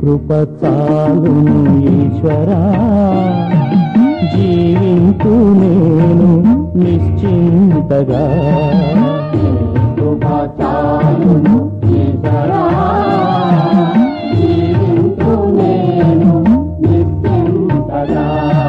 కృప చాలును ఈశ్వరా జీవింతు నేను నిశ్చింతగా కృప చాలును ఈశ్వరా జీవింతు నేను నిశ్చింతగా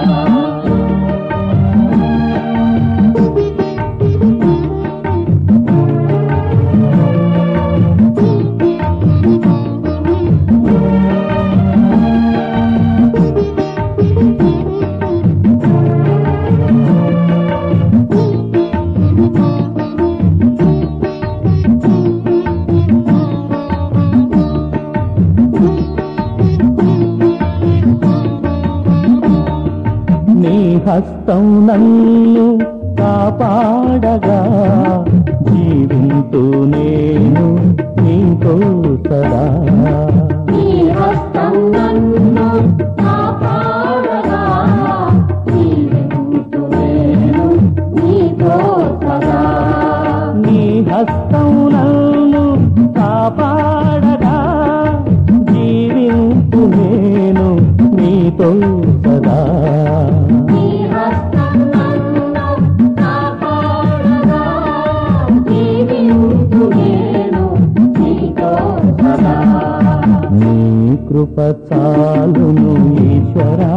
నీ హస్తం నన్ను కాపాడగా జీవింతు నేను నీతో సదా నీ హస్తం నన్ను కాపాడగా జీవింతు నేను నీతో సదా నీ హస్తం నన్ను కాపాడగా జీవింతు నేను నీతో సదా నీ హస్తం నన్ను కాపాడగా జీవింతు నేను నీతో సదా నీ కృప చాలును ఈశ్వరా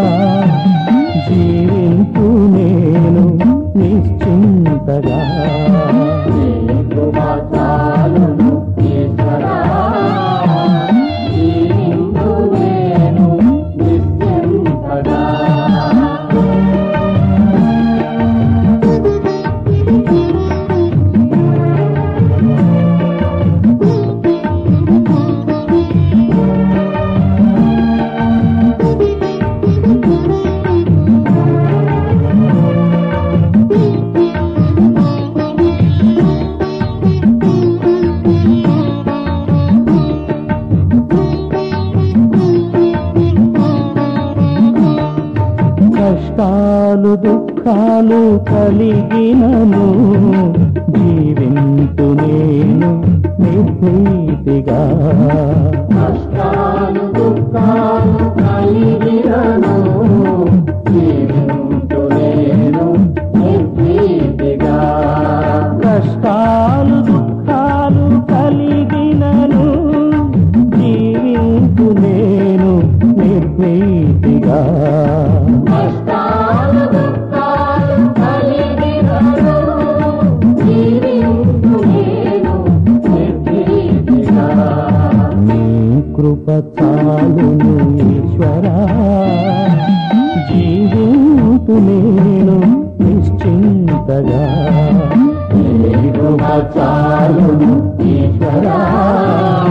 జీవింతు నేను నిశ్చింతగా నీ కృప చాలును ఈశ్వరా జీవింతు నేను నిశ్చింతగా కష్టాలు దుఃఖాలు కలిగినను జీవింతు నేను నిర్భీతిగా కష్టాలు దుఃఖాలు కలిగినను జీవింతు నేను నిర్భీతిగా కష్టాలు దుఃఖాలు కలిగినను జీవింతు నేను నిర్భీతిగా కష్టాలు దుఃఖాలు కలిగినను జీవింతు నేను నిర్భీతిగా నీ కృప చాలును ఈశ్వరా జీవింతు నేను నిశ్చింతగా నీ కృప చాలును ఈశ్వరా